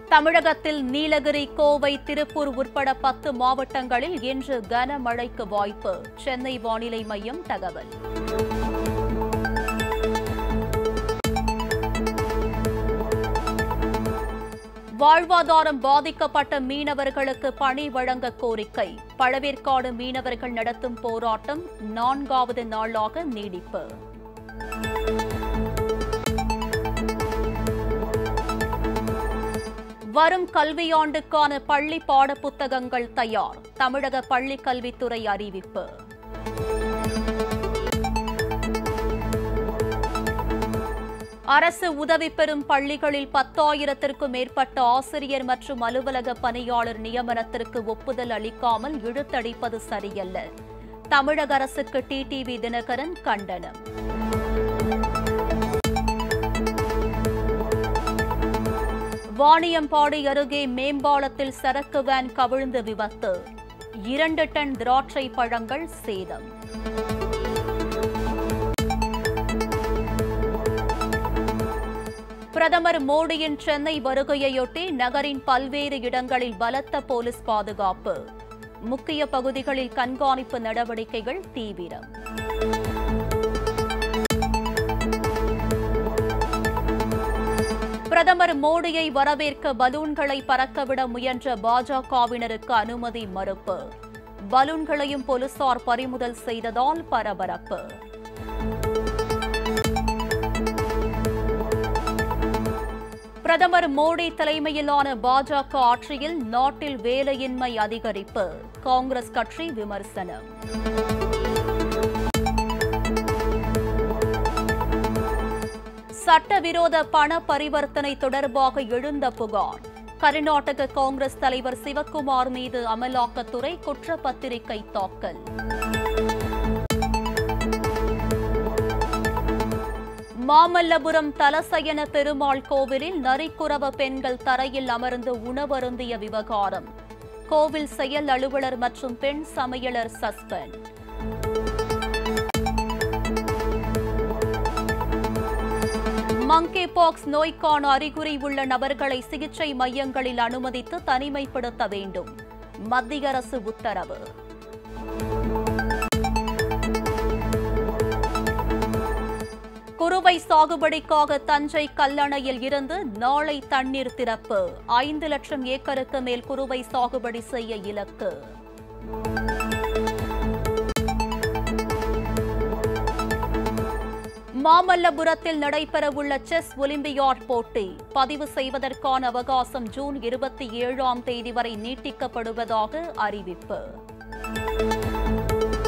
தமிழகத்தில் நீலகிரி கோவை திருப்பூர் உட்பட பத்து மாவட்டங்களில் இன்று கனமழைக்கு வாய்ப்பு சென்னை வானிலை மையம் தகவல் வாழ்வாதாரம் பாதிக்கப்பட்ட மீனவர்களுக்கு பணி வழங்க கோரிக்கை பழவேற்காடு மீனவர்கள் நடத்தும் போராட்டம் நான்காவது நாளாக நீடிப்பு வரும் கல்வியாண்டுக்கான பள்ளி பாடப்புத்தகங்கள் தயார் தமிழக பள்ளிக் கல்வித்துறை அறிவிப்பு அரசு உதவி பெறும் பள்ளிகளில் பத்தாயிரத்திற்கும் மேற்பட்ட ஆசிரியர் மற்றும் அலுவலக பணியாளர் நியமனத்திற்கு ஒப்புதல் அளிக்காமல் இழுத்தடிப்பது சரியல்ல தமிழக அரசுக்கு டிடிவி தினகரன் கண்டனம் வாணியம்பாடி அருகே மேம்பாலத்தில் சரக்கு வேன் கவிழ்ந்து விபத்து இரண்டு டன் திராட்சை பழங்கள் சேதம் பிரதமர் மோடியின் சென்னை வருகையையொட்டி நகரின் பல்வேறு இடங்களில் பலத்த போலீஸ் பாதுகாப்பு முக்கிய பகுதிகளில் கண்காணிப்பு நடவடிக்கைகள் தீவிரம் பிரதமர் மோடியை வரவேற்க பலூன்களை பறக்கவிட முயன்ற பாஜகவினருக்கு அனுமதி மறுப்பு பலூன்களையும் போலீசார் பறிமுதல் செய்ததால் பரபரப்பு பிரதமர் மோடி தலைமையிலான பாஜக ஆட்சியில் நாட்டில் வேலையின்மை அதிகரிப்பு காங்கிரஸ் கட்சி விமர்சனம் சட்டவிரோத பண பரிவர்த்தனை தொடர்பாக எழுந்த புகார் கர்நாடக காங்கிரஸ் தலைவர் சிவக்குமார் மீது அமலாக்கத்துறை குற்றப்பத்திரிகை தாக்கல் மாமல்லபுரம் தலசயன பெருமாள் கோவிலில் நரிக்குறவ பெண்கள் தரையில் அமர்ந்து உணவருந்திய விவகாரம் கோவில் செயல் அலுவலர் மற்றும் பெண் சமையலர் சஸ்பெண்ட் மங்கே பாக்ஸ் நோய்க்கான அறிகுறி உள்ள நபர்களை சிகிச்சை மையங்களில் அனுமதித்து தனிமைப்படுத்த வேண்டும் மத்திய அரசு உத்தரவு குறுவை சாகுபடிக்காக தஞ்சை கல்லணையில் இருந்து நாளை தண்ணீர் திறப்பு ஐந்து லட்சம் ஏக்கருக்கு மேல் குறுவை சாகுபடி செய்ய இலக்கு மாமல்லபுரத்தில் நடைபெறவுள்ள செஸ் ஒலிம்பியாட் போட்டி பதிவு செய்வதற்கான அவகாசம் ஜூன் இருபத்தி ஏழாம் தேதி வரை நீட்டிக்கப்படுவதாக அறிவிப்பு